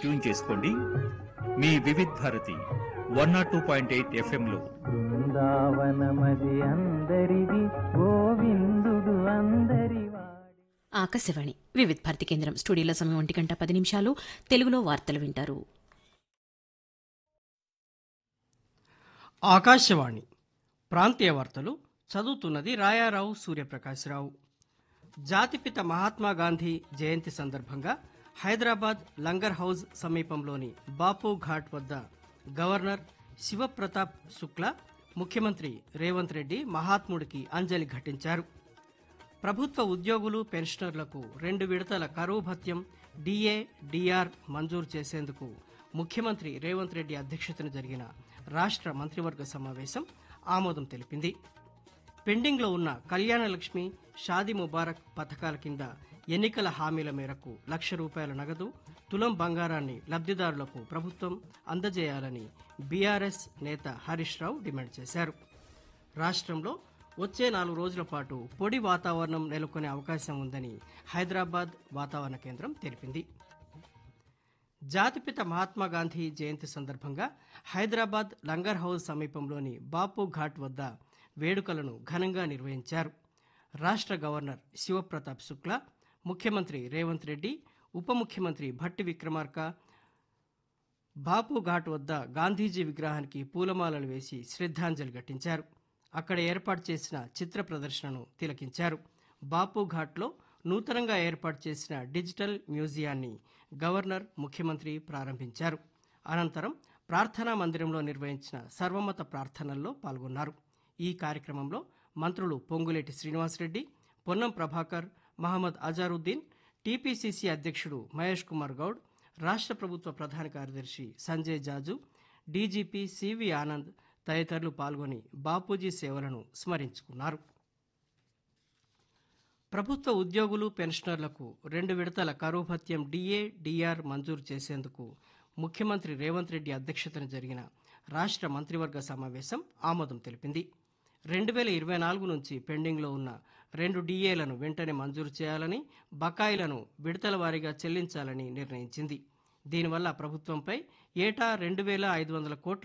tune చేసుకోండి మీ Vividh Bharati one not two point eight ఎఫ్ఎంలో బృందావనమది అందరిది గోవిందుడు అందరివాడి ఆకాశవాణి వివిధ్ భారతి కేంద్రం స్టూడియోలో సమయం ఒంటి గంట పది నిమిషాలు తెలుగులో వార్తలు వింటారు ఆకాశవాణి ప్రాంతీయ వార్తలు చదువుతున్నది రాయారావు సూర్యప్రకాశ్రావు జాతిపిత మహాత్మా గాంధీ జయంతి సందర్భంగా హైదరాబాద్ లంగర్ హౌజ్ సమీపంలోని బాపు ఘాట్ వద్ద గవర్నర్ శివప్రతాప్ శుక్లా ముఖ్యమంత్రి రేవంత్ రెడ్డి మహాత్ముడికి అంజలి ఘటించారు ప్రభుత్వ ఉద్యోగులు పెన్షనర్లకు రెండు విడతల కరువు భత్యం డిఏ డిఆర్ మంజూరు చేసేందుకు ముఖ్యమంత్రి రేవంత్ రెడ్డి అధ్యక్షతన జరిగిన రాష్ట్ర మంత్రివర్గ సమావేశం ఆమోదం తెలిపింది పెండింగ్లో ఉన్న కళ్యాణ లక్ష్మి షాదీ ముబారక్ పథకాల కింద ఎన్నికల హామీల మేరకు లక్ష రూపాయల నగదు తులం బంగారాన్ని లబ్ధిదారులకు ప్రభుత్వం అందజేయాలని బీఆర్ఎస్ నేత హరీష్ రావు డిమాండ్ చేశారు రాష్ట్రంలో వచ్చే నాలుగు రోజుల పాటు పొడి వాతావరణం నెలకొనే అవకాశం ఉందని హైదరాబాద్ వాతావరణ కేంద్రం తెలిపింది జాతిపిత మహాత్మా గాంధీ జయంతి సందర్భంగా హైదరాబాద్ లంగర్ హౌస్ సమీపంలోని బాపు ఘాట్ వద్ద వేడుకలను ఘనంగా నిర్వహించారు రాష్ట్ర గవర్నర్ శివప్రతాప్ శుక్లా ముఖ్యమంత్రి రేవంత్ రెడ్డి ఉప ముఖ్యమంత్రి భట్టి విక్రమార్క బాపు ఘాట్ వద్ద గాంధీజీ విగ్రహానికి పూలమాలలు వేసి శ్రద్ధాంజలి ఘటించారు అక్కడ ఏర్పాటు చేసిన చిత్ర ప్రదర్శనను తిలకించారు బాపు ఘాట్లో నూతనంగా ఏర్పాటు చేసిన డిజిటల్ మ్యూజియాన్ని గవర్నర్ ముఖ్యమంత్రి ప్రారంభించారు అనంతరం ప్రార్థనా మందిరంలో నిర్వహించిన సర్వమత ప్రార్థనల్లో పాల్గొన్నారు ఈ కార్యక్రమంలో మంత్రులు పొంగులేటి శ్రీనివాసరెడ్డి పొన్నం ప్రభాకర్ మహమ్మద్ అజారుద్దీన్ టీపీసీసీ అధ్యక్షుడు మహేష్ కుమార్ గౌడ్ రాష్ట్ర ప్రభుత్వ ప్రధాన కార్యదర్శి సంజయ్ జాజు డీజీపీ సివి ఆనంద్ తదితరులు పాల్గొని బాపూజీ సేవలను స్మరించుకున్నారు ప్రభుత్వ ఉద్యోగులు పెన్షనర్లకు రెండు విడతల కరువు భత్యం డిఏ డిఆర్ మంజూరు చేసేందుకు ముఖ్యమంత్రి రేవంత్ రెడ్డి అధ్యక్షతన జరిగిన రాష్ట్ర మంత్రివర్గ సమావేశం ఆమోదం తెలిపింది రెండు వేల ఇరవై నాలుగు నుంచి పెండింగ్లో ఉన్న రెండు డిఏలను వెంటనే మంజూరు చేయాలని బకాయిలను విడతల వారీగా చెల్లించాలని నిర్ణయించింది దీనివల్ల ప్రభుత్వంపై ఏటా రెండు వేల ఐదు వందల కోట్ల